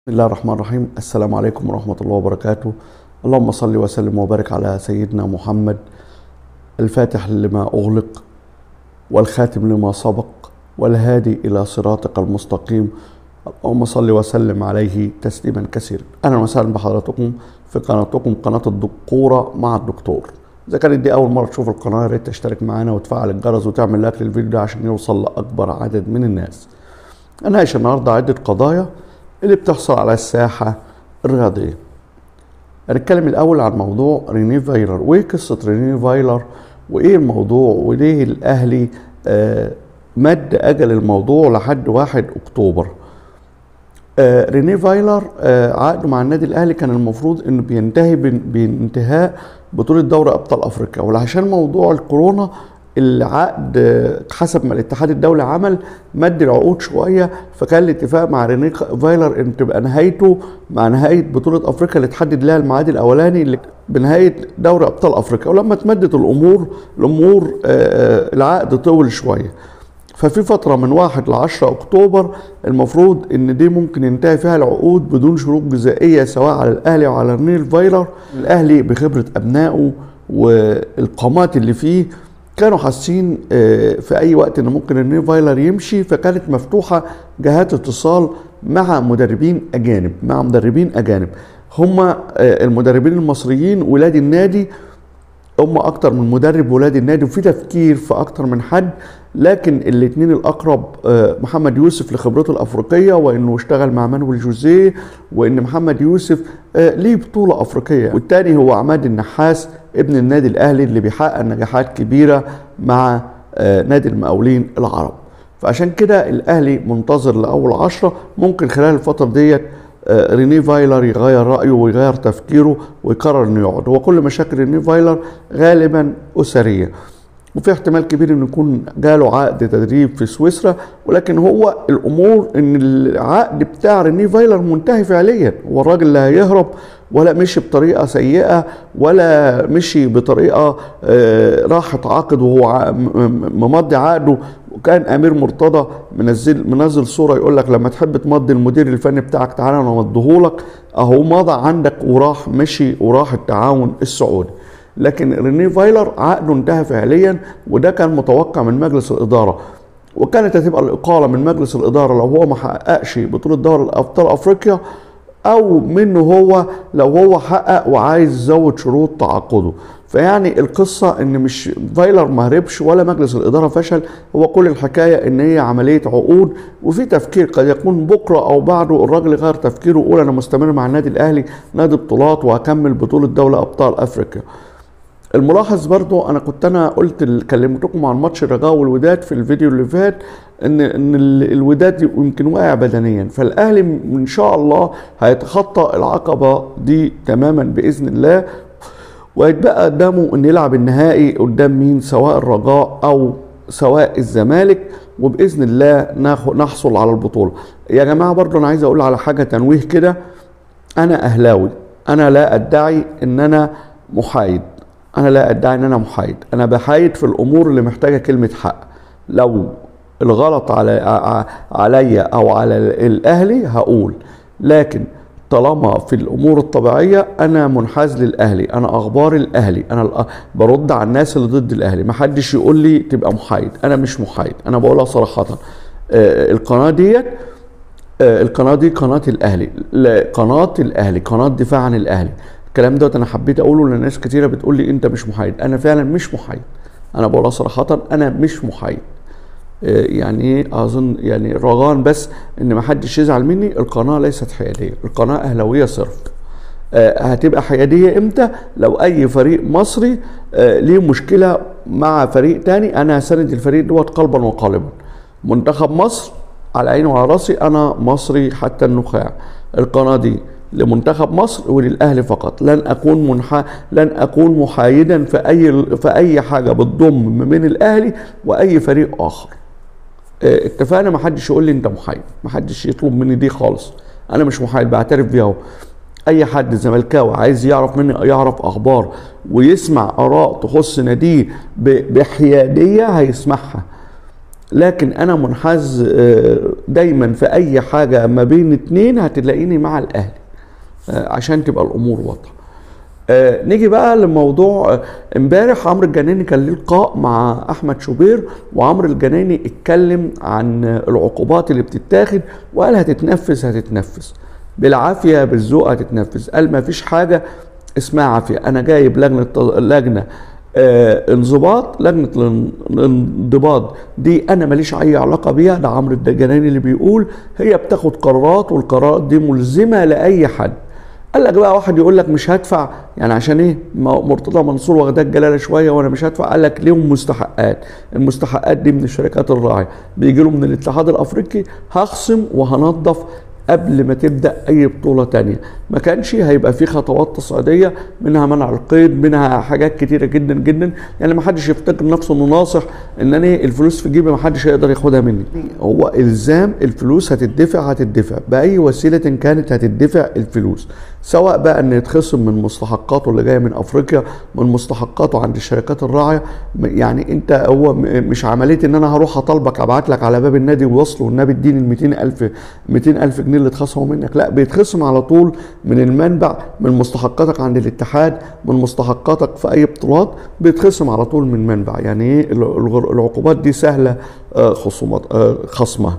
بسم الله الرحمن الرحيم السلام عليكم ورحمة الله وبركاته اللهم صل وسلم وبارك على سيدنا محمد الفاتح لما أغلق والخاتم لما سبق والهادي إلى صراطك المستقيم اللهم صل وسلم عليه تسليما كثيرا أهلا وسهلا بحضراتكم في قناتكم قناة الدكورة مع الدكتور إذا كانت دي أول مرة تشوف القناة يا ريت تشترك معانا وتفعل الجرس وتعمل لايك للفيديو ده عشان يوصل لأكبر عدد من الناس أناقش النهاردة عدة قضايا اللي بتحصل على الساحة الرياضية هنتكلم الأول عن موضوع ريني فايلر وإيه قصة ريني فايلر وإيه الموضوع وليه الأهلي آه مد أجل الموضوع لحد واحد أكتوبر آه ريني فايلر آه عقده مع النادي الأهلي كان المفروض إنه بينتهي بانتهاء بطولة دوري أبطال أفريقيا وعشان موضوع الكورونا العقد حسب ما الاتحاد الدولي عمل مد العقود شويه فكان الاتفاق مع ريني فايلر ان تبقى نهايته مع نهايه بطوله افريقيا اللي اتحدد لها الميعاد الاولاني اللي بنهايه دوري ابطال افريقيا ولما اتمدت الامور الامور العقد طول شويه ففي فترة من واحد ل 10 أكتوبر المفروض إن دي ممكن ينتهي فيها العقود بدون شروط جزائية سواء على الأهلي أو على ريني فايلر الأهلي بخبرة أبنائه والقامات اللي فيه كانوا حاسين في اي وقت ان ممكن النيو فايلر يمشي فكانت مفتوحه جهات اتصال مع مدربين اجانب مع مدربين اجانب هم المدربين المصريين ولاد النادي هم اكتر من مدرب ولاد النادي وفي تفكير في اكتر من حد لكن الاثنين الاقرب محمد يوسف لخبرته الافريقيه وانه اشتغل مع مانويل جوزيه وان محمد يوسف ليه بطوله افريقيه والتاني هو عماد النحاس ابن النادي الاهلي اللي بيحقق نجاحات كبيره مع نادي المقاولين العرب فعشان كده الاهلي منتظر لاول عشرة ممكن خلال الفتره ديت ريني فايلر يغير رايه ويغير تفكيره ويقرر انه يقعد هو كل مشاكل ريني فايلر غالبا اسريه وفي احتمال كبير انه يكون جاله عقد تدريب في سويسرا ولكن هو الامور ان العقد بتاع ريني فايلر منتهي فعليا هو الراجل لا هيهرب ولا مشي بطريقه سيئه ولا مشي بطريقه راح اتعاقد وهو ممضي عقده وكان امير مرتضى منزل منزل صوره يقول لك لما تحب تمضي المدير الفني بتاعك تعالى انا امضيهولك اهو مضى عندك وراح مشي وراح التعاون السعودي لكن ريني فايلر عقده انتهى فعليا وده كان متوقع من مجلس الاداره وكانت هتبقى الاقاله من مجلس الاداره لو هو ما حققش بطوله دوري ابطال افريقيا او منه هو لو هو حقق وعايز يزود شروط تعاقده فيعني القصة ان مش فايلر ما هربش ولا مجلس الادارة فشل هو كل الحكاية ان هي عملية عقود وفي تفكير قد يكون بكرة او بعده الراجل غير تفكيره ويقول انا مستمر مع النادي الاهلي نادي بطولات وهكمل بطولة دولة ابطال افريقيا الملاحظ برضو انا كنت انا قلت كلمتكم عن ماتش الرجاء والوداد في الفيديو اللي فات ان ان الوداد يمكن واقع بدنيا فالاهلي ان شاء الله هيتخطى العقبه دي تماما باذن الله وهيتبقى قدامه ان يلعب النهائي قدام مين سواء الرجاء او سواء الزمالك وباذن الله نحصل على البطوله يا جماعه برضو انا عايز اقول على حاجه تنويه كده انا اهلاوي انا لا ادعي ان انا محايد انا لا ادعي ان انا محايد انا بحايد في الامور اللي محتاجه كلمه حق لو الغلط على عليا او على الاهلي هقول لكن طالما في الامور الطبيعيه انا منحاز للاهلي انا اخبار الاهلي انا برد على الناس اللي ضد الاهلي ما حدش يقول لي تبقى محايد انا مش محايد انا بقولها صراحه القناه ديت القناه دي قناه الاهلي قناه الاهلي قناه دفاع عن الاهلي الكلام دوت انا حبيت اقوله لان ناس كتيره بتقول لي انت مش محايد انا فعلا مش محايد انا بقولها صراحه انا مش محايد يعني اظن يعني رغان بس ان ما حدش يزعل مني القناه ليست حياديه القناه اهلاويه صرف هتبقى حياديه امتى لو اي فريق مصري ليه مشكله مع فريق تاني انا هساند الفريق دوت قلبا وقالبا منتخب مصر على عيني وعلى راسي انا مصري حتى النخاع القناه دي لمنتخب مصر وللاهلي فقط لن اكون منح... لن اكون محايدا في اي في اي حاجه بتضم من الاهلي واي فريق اخر اه اتفقنا ما حدش يقول لي انت محايد ما حدش يطلب مني دي خالص انا مش محايد بعترف بيها اهو اي حد زملكاوي عايز يعرف مني يعرف اخبار ويسمع اراء تخص ناديه بحياديه هيسمعها لكن انا منحاز آه، دايما في اي حاجه ما بين اتنين هتلاقيني مع الاهلي آه، عشان تبقى الامور واضحه آه، نيجي بقى لموضوع آه، امبارح عمرو الجناني كان ليه لقاء مع احمد شوبير وعمرو الجناني اتكلم عن آه، العقوبات اللي بتتاخد وقال هتتنفذ هتتنفذ بالعافيه بالذوق هتتنفذ قال ما فيش حاجه اسمها عافيه انا جايب لجنه لجنه آه انضباط لجنه الان- الانضباط دي انا ماليش اي علاقه بيها ده عمرو الجناني اللي بيقول هي بتاخد قرارات والقرارات دي ملزمه لاي حد قال لك بقى واحد يقول لك مش هدفع يعني عشان ايه ما- مرتضى منصور واخدها الجلاله شويه وانا مش هدفع قال لك ليهم مستحقات المستحقات دي من الشركات الراعيه بيجي له من الاتحاد الافريقي هخصم وهنظف قبل ما تبدا اي بطوله تانية ما كانش هيبقى في خطوات تصعيديه منها منع القيد منها حاجات كتيره جدا جدا يعني ما حدش يفتكر نفسه انه ناصح ان انا إيه الفلوس في جيبي ما حدش هيقدر ياخدها مني هو الزام الفلوس هتدفع هتدفع باي وسيله كانت هتدفع الفلوس سواء بقى ان يتخصم من مستحقاته اللي جايه من افريقيا من مستحقاته عند الشركات الراعيه م- يعني انت هو م- مش عمليه ان انا هروح اطالبك ابعت لك على باب النادي ووصل والنبي اديني ال 200000 200000 جنيه اللي اتخصموا منك لا بيتخصم على طول من المنبع من مستحقاتك عند الاتحاد من مستحقاتك في اي بطولات بيتخصم على طول من منبع يعني ايه الغ- العقوبات دي سهله آه، خصومات آه، خصمها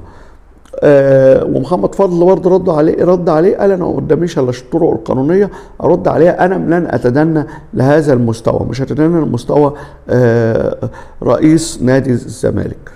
آه، ومحمد فضل برضه رد عليه رد عليه قال انا ما قداميش الا الطرق القانونيه ارد عليها انا لن اتدنى لهذا المستوى مش هتدنى لمستوى آه، رئيس نادي الزمالك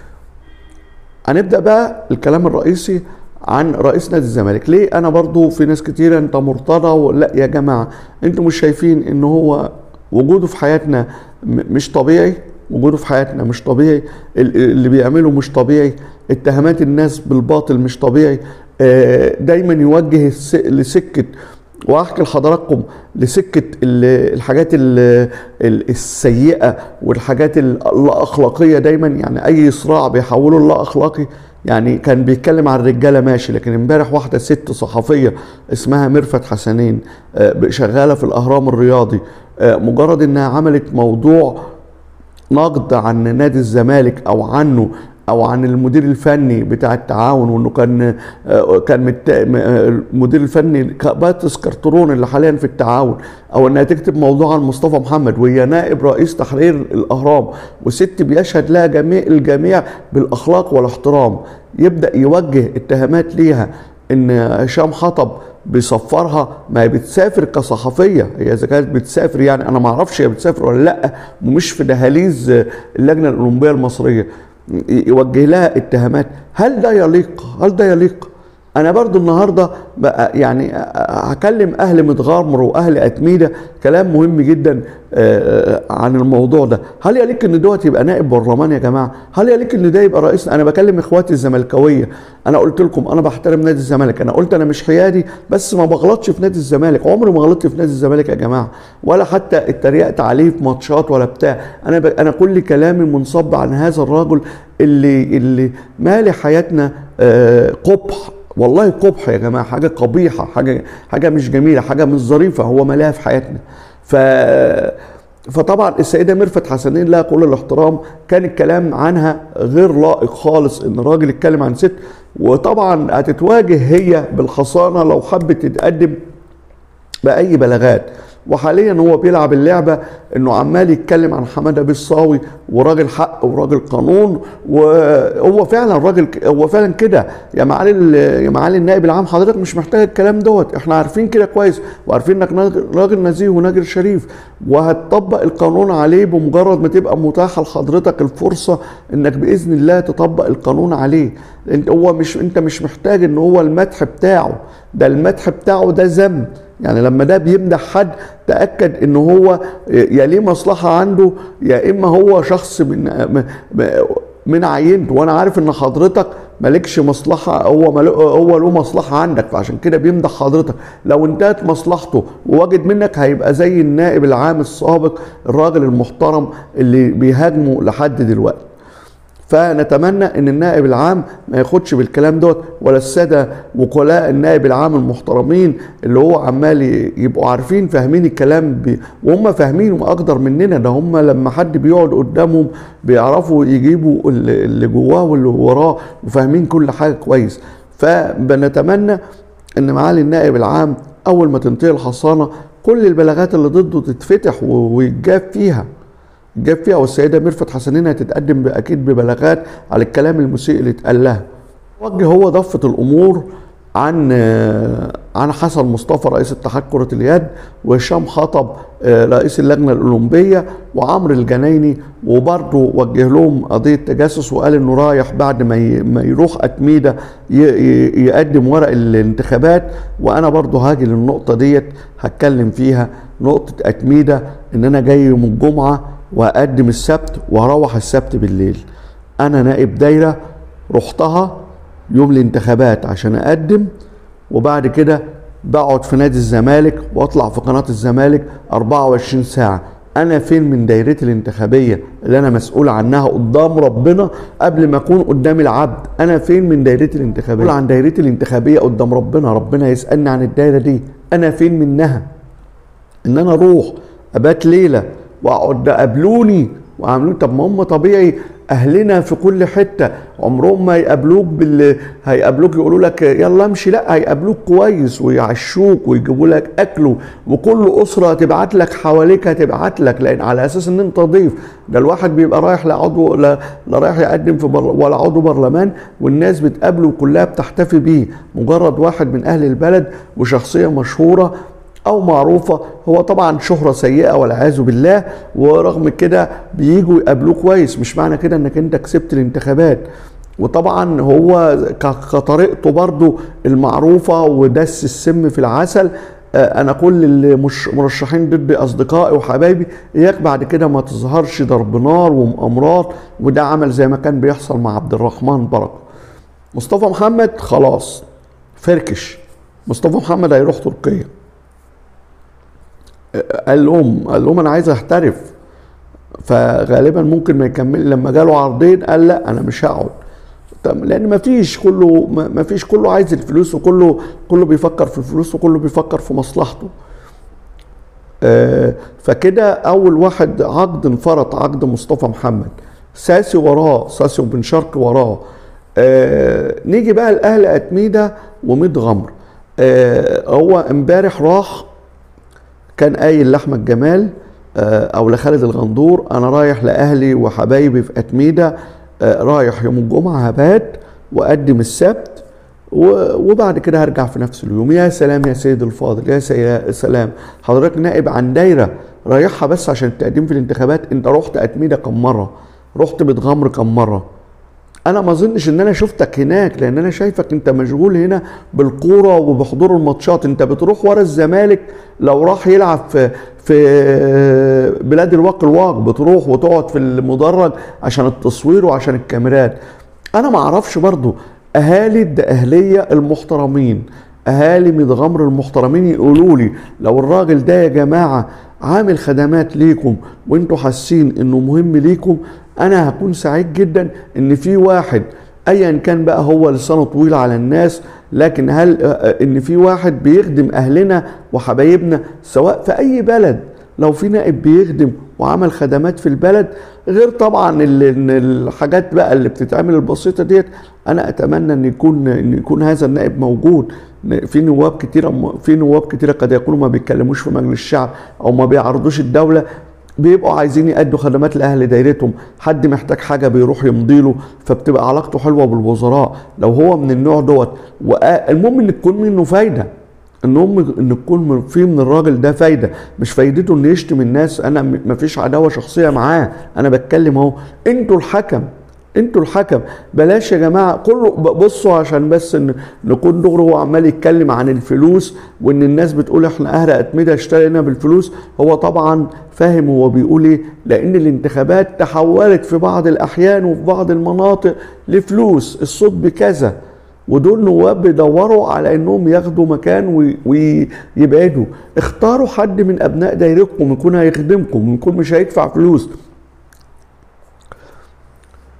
هنبدا بقى الكلام الرئيسي عن رئيس نادي الزمالك ليه انا برضو في ناس كتير انت مرتضى لا يا جماعه انتوا مش شايفين ان هو وجوده في حياتنا م- مش طبيعي وجوده في حياتنا مش طبيعي ال- اللي بيعمله مش طبيعي اتهامات الناس بالباطل مش طبيعي آه، دايما يوجه الس- لسكه واحكي لحضراتكم لسكه ال- الحاجات ال- ال- السيئه والحاجات ال- اللا اخلاقيه دايما يعني اي صراع بيحولوا اللا اخلاقي يعني كان بيتكلم عن الرجاله ماشي لكن امبارح واحده ست صحفيه اسمها ميرفت حسنين آه، شغاله في الاهرام الرياضي آه، مجرد انها عملت موضوع نقد عن نادي الزمالك او عنه او عن المدير الفني بتاع التعاون وانه كان آه، كان مت- م- آه، المدير الفني ك- باتس كارترون اللي حاليا في التعاون او انها تكتب موضوع عن مصطفى محمد وهي نائب رئيس تحرير الاهرام وست بيشهد لها جميع الجميع بالاخلاق والاحترام يبدا يوجه اتهامات ليها ان هشام حطب بيصفرها ما هي بتسافر كصحفيه هي اذا كانت بتسافر يعني انا ما اعرفش هي بتسافر ولا لا ومش في دهاليز اللجنه الاولمبيه المصريه يوجه لها اتهامات هل ده يليق هل ده يليق انا برضو النهارده بقى يعني هكلم اهل متغمر واهل اتميده كلام مهم جدا آه، عن الموضوع ده هل يليق ان دوت يبقى نائب برلمان يا جماعه هل يليق ان ده يبقى رئيس انا بكلم اخواتي الزملكاويه انا قلت لكم انا بحترم نادي الزمالك انا قلت انا مش حيادي بس ما بغلطش في نادي الزمالك عمري ما غلطت في نادي الزمالك يا جماعه ولا حتى اتريقت عليه في ماتشات ولا بتاع انا ب... انا كل كلامي منصب عن هذا الرجل اللي اللي مالي حياتنا آه، قبح والله قبح يا جماعه حاجه قبيحه حاجه حاجه مش جميله حاجه مش ظريفه هو ملاها في حياتنا ف فطبعا السيده ميرفت حسنين لها كل الاحترام كان الكلام عنها غير لائق خالص ان راجل يتكلم عن ست وطبعا هتتواجه هي بالحصانه لو حبت تتقدم باي بلاغات وحاليا هو بيلعب اللعبه انه عمال يتكلم عن حماده بالصاوي وراجل حق وراجل قانون وهو فعلا راجل ك- هو فعلا كده يا معالي ال- يا معالي النائب العام حضرتك مش محتاج الكلام دوت احنا عارفين كده كويس وعارفين انك ناج- راجل نزيه وناجر شريف وهتطبق القانون عليه بمجرد ما تبقى متاحه لحضرتك الفرصه انك باذن الله تطبق القانون عليه انت هو مش انت مش محتاج ان هو المدح بتاعه ده المدح بتاعه ده ذم يعني لما ده بيمدح حد تاكد ان هو يا ليه مصلحه عنده يا اما هو شخص من م- من عينته وانا عارف ان حضرتك مالكش مصلحه هو مال- هو له مصلحه عندك فعشان كده بيمدح حضرتك لو انتهت مصلحته ووجد منك هيبقى زي النائب العام السابق الراجل المحترم اللي بيهاجمه لحد دلوقتي فنتمنى ان النائب العام ما ياخدش بالكلام دوت ولا الساده وكلاء النائب العام المحترمين اللي هو عمال يبقوا عارفين فاهمين الكلام بي وهم فاهمين اقدر مننا ده هم لما حد بيقعد قدامهم بيعرفوا يجيبوا اللي جواه واللي وراه وفاهمين كل حاجه كويس فبنتمنى ان معالي النائب العام اول ما تنتهي الحصانه كل البلاغات اللي ضده تتفتح ويتجاب فيها جاب فيها والسيدة ميرفت حسنين هتتقدم أكيد ببلاغات على الكلام المسيء اللي اتقال لها وجه هو ضفة الأمور عن عن حسن مصطفى رئيس اتحاد كرة اليد وهشام حطب رئيس اللجنة الأولمبية وعمرو الجنايني وبرضه وجه لهم قضية تجسس وقال إنه رايح بعد ما ما يروح أتميدة يقدم ورق الانتخابات وأنا برضه هاجي للنقطة ديت هتكلم فيها نقطة أتميدة إن أنا جاي يوم الجمعة واقدم السبت وهروح السبت بالليل انا نائب دايره رحتها يوم الانتخابات عشان اقدم وبعد كده بقعد في نادي الزمالك واطلع في قناه الزمالك 24 ساعه انا فين من دايرتي الانتخابيه اللي انا مسؤول عنها قدام ربنا قبل ما اكون قدام العبد انا فين من دايرتي الانتخابيه مسؤول عن دايرتي الانتخابيه قدام ربنا ربنا يسالني عن الدايره دي انا فين منها ان انا اروح ابات ليله واقعد قابلوني وعاملين طب ما هم طبيعي اهلنا في كل حته عمرهم ما يقابلوك بال هيقابلوك يقولوا لك يلا امشي لا هيقابلوك كويس ويعشوك ويجيبوا لك اكل وكل اسره تبعت لك حواليك هتبعت لك لان على اساس ان انت ضيف ده الواحد بيبقى رايح لا عضو لا, لا رايح يقدم في بر ولا عضو برلمان والناس بتقابله كلها بتحتفي بيه مجرد واحد من اهل البلد وشخصيه مشهوره او معروفه هو طبعا شهره سيئه والعياذ بالله ورغم كده بييجوا يقابلوه كويس مش معنى كده انك انت كسبت الانتخابات وطبعا هو كطريقته برضو المعروفه ودس السم في العسل انا كل اللي مش مرشحين ضد اصدقائي وحبايبي اياك بعد كده ما تظهرش ضرب نار ومؤامرات وده عمل زي ما كان بيحصل مع عبد الرحمن بركه مصطفى محمد خلاص فركش مصطفى محمد هيروح تركيا قال لهم قال لهم انا عايز احترف فغالبا ممكن ما يكمل لما جاله عرضين قال لا انا مش هقعد لان ما فيش كله ما فيش كله عايز الفلوس وكله كله بيفكر في الفلوس وكله بيفكر في مصلحته فكده اول واحد عقد انفرط عقد مصطفى محمد ساسي وراه ساسي وبن شرقي وراه نيجي بقى لاهل اتميده وميد غمر هو امبارح راح كان قايل لاحمد جمال او لخالد الغندور انا رايح لاهلي وحبايبي في اتميده رايح يوم الجمعه هبات واقدم السبت وبعد كده هرجع في نفس اليوم يا سلام يا سيد الفاضل يا سلام حضرتك نائب عن دايره رايحها بس عشان التقديم في الانتخابات انت رحت اتميده كم مره رحت بتغمر كم مره انا ما اظنش ان انا شفتك هناك لان انا شايفك انت مشغول هنا بالكوره وبحضور الماتشات انت بتروح ورا الزمالك لو راح يلعب في في بلاد الواق الواق بتروح وتقعد في المدرج عشان التصوير وعشان الكاميرات انا ما اعرفش برضو اهالي الدقهليه المحترمين اهالي متغمر المحترمين يقولوا لي لو الراجل ده يا جماعه عامل خدمات ليكم وانتوا حاسين انه مهم ليكم انا هكون سعيد جدا ان في واحد ايا كان بقى هو لسانه طويل على الناس لكن هل ان في واحد بيخدم اهلنا وحبايبنا سواء في اي بلد لو في نائب بيخدم وعمل خدمات في البلد غير طبعا الحاجات بقى اللي بتتعمل البسيطه ديت انا اتمنى ان يكون ان يكون هذا النائب موجود في نواب كتيره في نواب كتيره قد يكونوا ما بيتكلموش في مجلس الشعب او ما بيعرضوش الدوله بيبقوا عايزين يأدوا خدمات لاهل دايرتهم حد محتاج حاجه بيروح يمضي له فبتبقى علاقته حلوه بالوزراء لو هو من النوع دوت المهم ان تكون منه فايده المهم ان تكون في من الراجل ده فايده مش فايدته انه يشتم الناس انا ما فيش عداوه شخصيه معاه انا بتكلم اهو انتوا الحكم انتوا الحكم بلاش يا جماعه كله بصوا عشان بس ان نكون دغري هو عمال يتكلم عن الفلوس وان الناس بتقول احنا اهل اتمده اشترينا بالفلوس هو طبعا فاهم هو بيقول ايه لان الانتخابات تحولت في بعض الاحيان وفي بعض المناطق لفلوس الصوت بكذا ودول نواب بيدوروا على انهم ياخدوا مكان ويبعدوا اختاروا حد من ابناء دايرتكم يكون هيخدمكم يكون مش هيدفع فلوس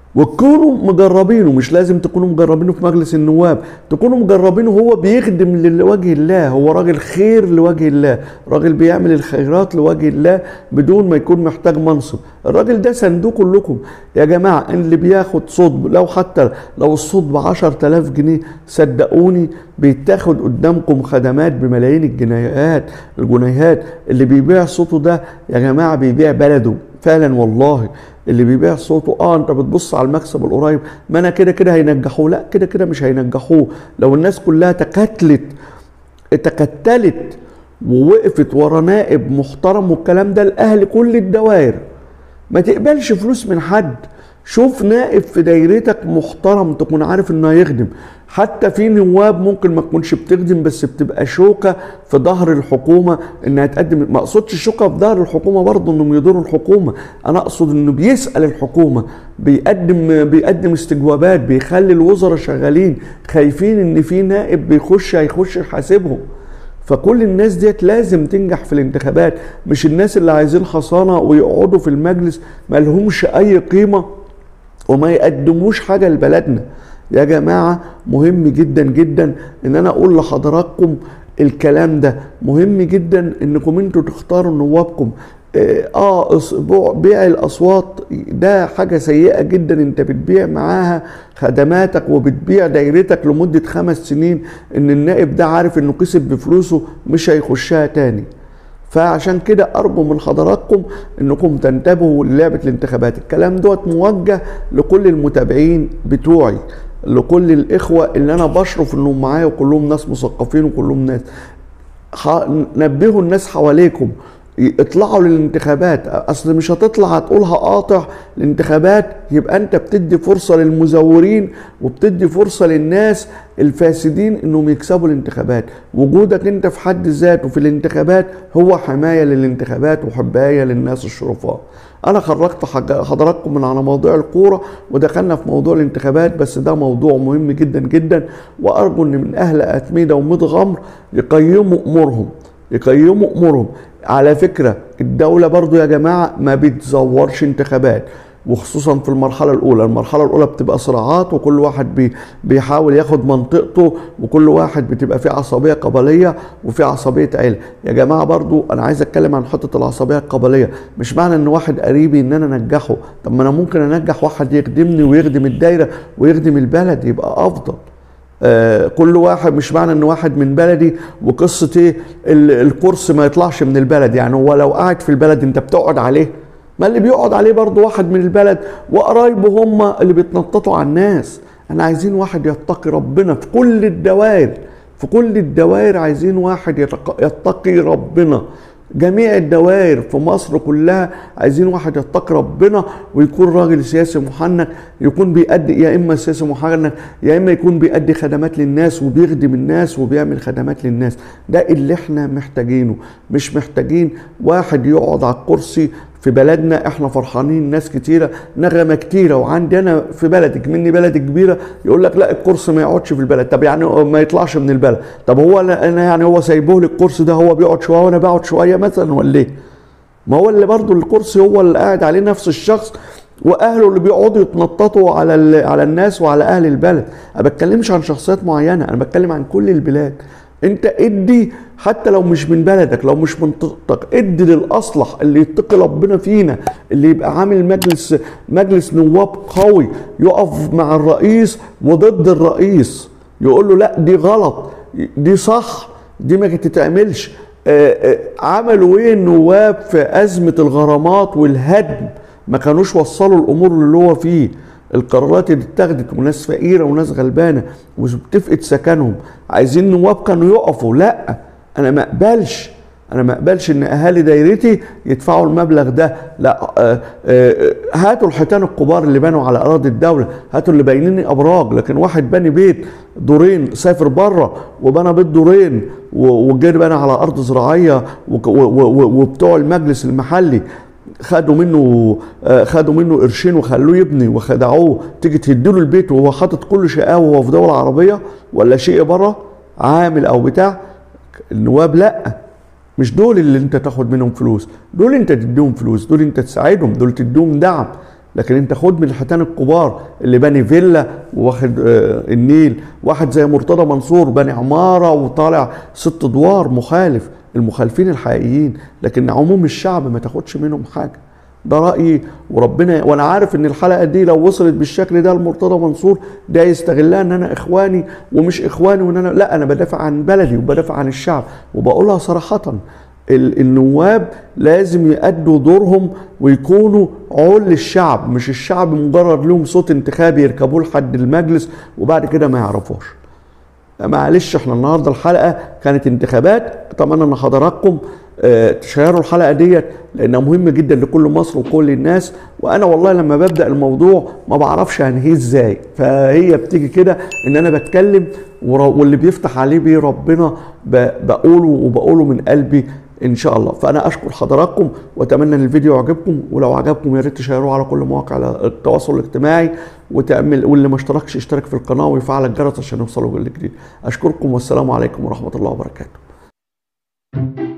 وتكونوا مجربينه مش لازم تكونوا مجربينه في مجلس النواب تكونوا مجربينه هو بيخدم لوجه الله هو راجل خير لوجه الله راجل بيعمل الخيرات لوجه الله بدون ما يكون محتاج منصب الراجل ده صندوق لكم يا جماعة اللي بياخد صوت لو حتى لو الصوت بعشر تلاف جنيه صدقوني بيتاخد قدامكم خدمات بملايين الجنيهات الجنيهات اللي بيبيع صوته ده يا جماعة بيبيع بلده فعلا والله اللي بيبيع صوته اه انت بتبص على المكسب القريب ما انا كده كده هينجحوه لا كده كده مش هينجحوه لو الناس كلها تكتلت تكتلت ووقفت ورا نائب محترم والكلام ده لاهل كل الدوائر ما تقبلش فلوس من حد شوف نائب في دايرتك محترم تكون عارف انه هيخدم حتى في نواب ممكن ما تكونش بتخدم بس بتبقى شوكه في ظهر الحكومه انها تقدم ما اقصدش شوكه في ظهر الحكومه برضه انهم يضروا الحكومه انا اقصد انه بيسال الحكومه بيقدم بيقدم استجوابات بيخلي الوزراء شغالين خايفين ان في نائب بيخش هيخش يحاسبهم فكل الناس ديت لازم تنجح في الانتخابات مش الناس اللي عايزين حصانه ويقعدوا في المجلس ما لهمش اي قيمه وما يقدموش حاجه لبلدنا يا جماعه مهم جدا جدا ان انا اقول لحضراتكم الكلام ده مهم جدا انكم انتوا تختاروا نوابكم اه بيع الاصوات ده حاجه سيئه جدا انت بتبيع معاها خدماتك وبتبيع دايرتك لمده خمس سنين ان النائب ده عارف انه كسب بفلوسه مش هيخشها تاني فعشان كده ارجو من حضراتكم انكم تنتبهوا للعبه الانتخابات الكلام دوت موجه لكل المتابعين بتوعي لكل الاخوه اللي انا بشرف انهم معايا وكلهم ناس مثقفين وكلهم ناس نبهوا الناس حواليكم اطلعوا للانتخابات اصل مش هتطلع هتقول هقاطع الانتخابات يبقى انت بتدي فرصه للمزورين وبتدي فرصه للناس الفاسدين انهم يكسبوا الانتخابات وجودك انت في حد ذاته في الانتخابات هو حمايه للانتخابات وحمايه للناس الشرفاء انا خرجت حضراتكم من على موضوع الكوره ودخلنا في موضوع الانتخابات بس ده موضوع مهم جدا جدا وارجو ان من اهل اتميده ومتغمر يقيموا امورهم يقيموا امورهم على فكره الدوله برضو يا جماعه ما بتزورش انتخابات وخصوصا في المرحله الاولى المرحله الاولى بتبقى صراعات وكل واحد بي بيحاول ياخد منطقته وكل واحد بتبقى فيه عصبيه قبليه وفي عصبيه عيله يا جماعه برضو انا عايز اتكلم عن حته العصبيه القبليه مش معنى ان واحد قريبي ان انا انجحه طب ما انا ممكن انجح واحد يخدمني ويخدم الدايره ويخدم البلد يبقى افضل آه كل واحد مش معنى ان واحد من بلدي وقصه ايه الكرسي ما يطلعش من البلد يعني هو لو قاعد في البلد انت بتقعد عليه ما اللي بيقعد عليه برضه واحد من البلد وقرايبه هم اللي بيتنططوا على الناس احنا عايزين واحد يتقي ربنا في كل الدوائر في كل الدوائر عايزين واحد يتقي ربنا جميع الدوائر في مصر كلها عايزين واحد يتقي ربنا ويكون راجل سياسي محنك يكون بيأدي يا اما سياسي محنك يا اما يكون بيأدي خدمات للناس وبيخدم الناس وبيعمل خدمات للناس ده اللي احنا محتاجينه مش محتاجين واحد يقعد على الكرسي في بلدنا احنا فرحانين ناس كتيره نغمه كتيره وعندي انا في بلدك مني بلد كبيره يقول لك لا الكرسي ما يقعدش في البلد طب يعني ما يطلعش من البلد طب هو انا يعني هو سايبه لي الكرسي ده هو بيقعد شويه وانا بقعد شويه مثلا ولا ايه؟ ما هو اللي برضه الكرسي هو اللي قاعد عليه نفس الشخص واهله اللي بيقعدوا يتنططوا على على الناس وعلى اهل البلد انا بتكلمش عن شخصيات معينه انا بتكلم عن كل البلاد انت ادي حتى لو مش من بلدك لو مش منطقتك ادي للاصلح اللي يتقي ربنا فينا اللي يبقى عامل مجلس مجلس نواب قوي يقف مع الرئيس وضد الرئيس يقول له لا دي غلط دي صح دي ما تتعملش عملوا ايه النواب في ازمه الغرامات والهدم ما كانوش وصلوا الامور اللي هو فيه القرارات اللي اتخذت وناس فقيره وناس غلبانه وبتفقد سكنهم عايزين نواب كانوا يقفوا لا انا ما اقبلش انا ما اقبلش ان اهالي دايرتي يدفعوا المبلغ ده لا آآ آآ هاتوا الحيتان الكبار اللي بنوا على اراضي الدوله هاتوا اللي باينين ابراج لكن واحد بني بيت دورين سافر بره وبنى بيت دورين وجه بنى على ارض زراعيه وبتوع المجلس المحلي خدوا منه خدوا منه قرشين وخلوه يبني وخدعوه تيجي تديله البيت وهو حاطط كل شقاوه وهو في دوله عربيه ولا شيء بره عامل او بتاع النواب لا مش دول اللي انت تاخد منهم فلوس دول انت تديهم فلوس دول انت تساعدهم دول تديهم دعم لكن انت خد من الحيتان الكبار اللي بني فيلا واخد آه، النيل واحد زي مرتضى منصور بني عماره وطالع ست ادوار مخالف المخالفين الحقيقيين لكن عموم الشعب ما تاخدش منهم حاجه ده رايي وربنا وانا عارف ان الحلقه دي لو وصلت بالشكل ده لمرتضى منصور ده يستغلها ان انا اخواني ومش اخواني وان انا لا انا بدافع عن بلدي وبدافع عن الشعب وبقولها صراحه ال- النواب لازم يأدوا دورهم ويكونوا عول للشعب مش الشعب مجرد لهم صوت انتخابي يركبوه لحد المجلس وبعد كده ما يعرفوش معلش احنا النهارده الحلقه كانت انتخابات اتمنى ان حضراتكم آه، تشيروا الحلقه ديت لانها مهمه جدا لكل مصر وكل الناس وانا والله لما ببدا الموضوع ما بعرفش انهيه ازاي فهي بتيجي كده ان انا بتكلم ور- واللي بيفتح عليه بيه ربنا ب- بقوله وبقوله من قلبي ان شاء الله فانا اشكر حضراتكم واتمنى ان الفيديو يعجبكم ولو عجبكم يا ريت تشيروه على كل مواقع التواصل الاجتماعي وتعمل واللي ما اشتركش يشترك في القناه ويفعل الجرس عشان يوصلوا كل جديد اشكركم والسلام عليكم ورحمه الله وبركاته